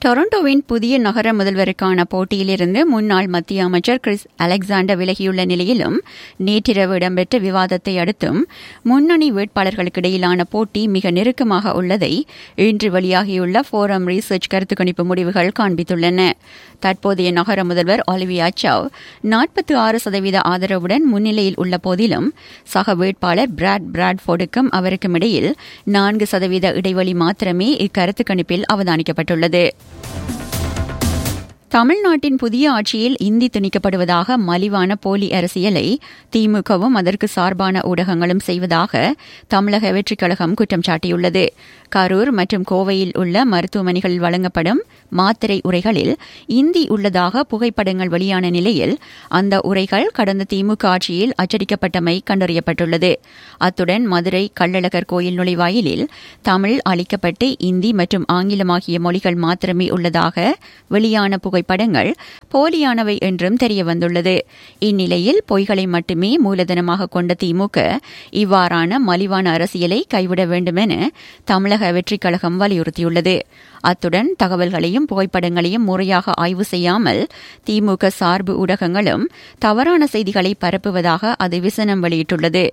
டொரண்டோவின் புதிய நகர முதல்வருக்கான போட்டியிலிருந்து முன்னாள் மத்திய அமைச்சர் கிறிஸ் அலெக்சாண்டர் விலகியுள்ள நிலையிலும் நேற்றிரவு இடம்பெற்ற விவாதத்தை அடுத்தும் முன்னணி வேட்பாளர்களுக்கு இடையிலான போட்டி மிக நெருக்கமாக உள்ளதை இன்று வெளியாகியுள்ள ஃபோரம் ரீசர்ச் கருத்து கணிப்பு முடிவுகள் காண்பித்துள்ளன தற்போதைய நகர முதல்வர் ஒலிவியா சவ் நாற்பத்தி ஆறு சதவீத ஆதரவுடன் முன்னிலையில் உள்ள போதிலும் சக வேட்பாளர் பிராட் பிராட்ஃபோர்டுக்கும் அவருக்கும் இடையில் நான்கு சதவீத இடைவெளி மாத்திரமே இக்கருத்து கணிப்பில் அவதானிக்கப்பட்டுள்ளது தமிழ்நாட்டின் புதிய ஆட்சியில் இந்தி திணிக்கப்படுவதாக மலிவான போலி அரசியலை திமுகவும் அதற்கு சார்பான ஊடகங்களும் செய்வதாக தமிழக வெற்றிக் கழகம் குற்றம் சாட்டியுள்ளது கரூர் மற்றும் கோவையில் உள்ள மருத்துவமனைகளில் வழங்கப்படும் மாத்திரை உரைகளில் இந்தி உள்ளதாக புகைப்படங்கள் வெளியான நிலையில் அந்த உரைகள் கடந்த திமுக ஆட்சியில் அச்சடிக்கப்பட்டமை கண்டறியப்பட்டுள்ளது அத்துடன் மதுரை கள்ளழகர் கோயில் நுழைவாயிலில் தமிழ் அளிக்கப்பட்டு இந்தி மற்றும் ஆங்கிலம் ஆகிய மொழிகள் மாத்திரமே உள்ளதாக வெளியான புகைப்படங்கள் போலியானவை என்றும் தெரியவந்துள்ளது இந்நிலையில் பொய்களை மட்டுமே மூலதனமாக கொண்ட திமுக இவ்வாறான மலிவான அரசியலை கைவிட வேண்டும் என தமிழக வெற்றிக் கழகம் வலியுறுத்தியுள்ளது அத்துடன் தகவல்களையும் புகைப்படங்களையும் முறையாக ஆய்வு செய்யாமல் திமுக சார்பு ஊடகங்களும் தவறான செய்திகளை பரப்புவதாக அது விசனம் வெளியிட்டுள்ளது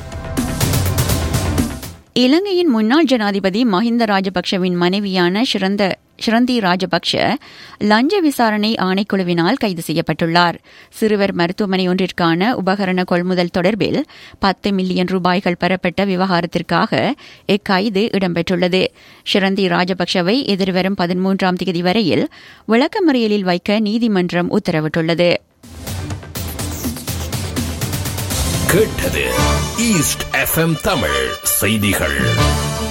இலங்கையின் முன்னாள் ஜனாதிபதி மஹிந்த ராஜபக்சவின் மனைவியான சிறந்த ஷிரந்தி ராஜபக்ஷ லஞ்ச விசாரணை ஆணைக்குழுவினால் கைது செய்யப்பட்டுள்ளார் சிறுவர் மருத்துவமனை ஒன்றிற்கான உபகரண கொள்முதல் தொடர்பில் பத்து மில்லியன் ரூபாய்கள் பெறப்பட்ட விவகாரத்திற்காக இக்கைது இடம்பெற்றுள்ளது ஷிரந்தி ராஜபக்ஷவை எதிர்வரும் பதிமூன்றாம் தேதி வரையில் விளக்கமறியலில் வைக்க நீதிமன்றம் உத்தரவிட்டுள்ளது கேட்டது ஈஸ்ட் எஃப்எம் தமிழ் செய்திகள்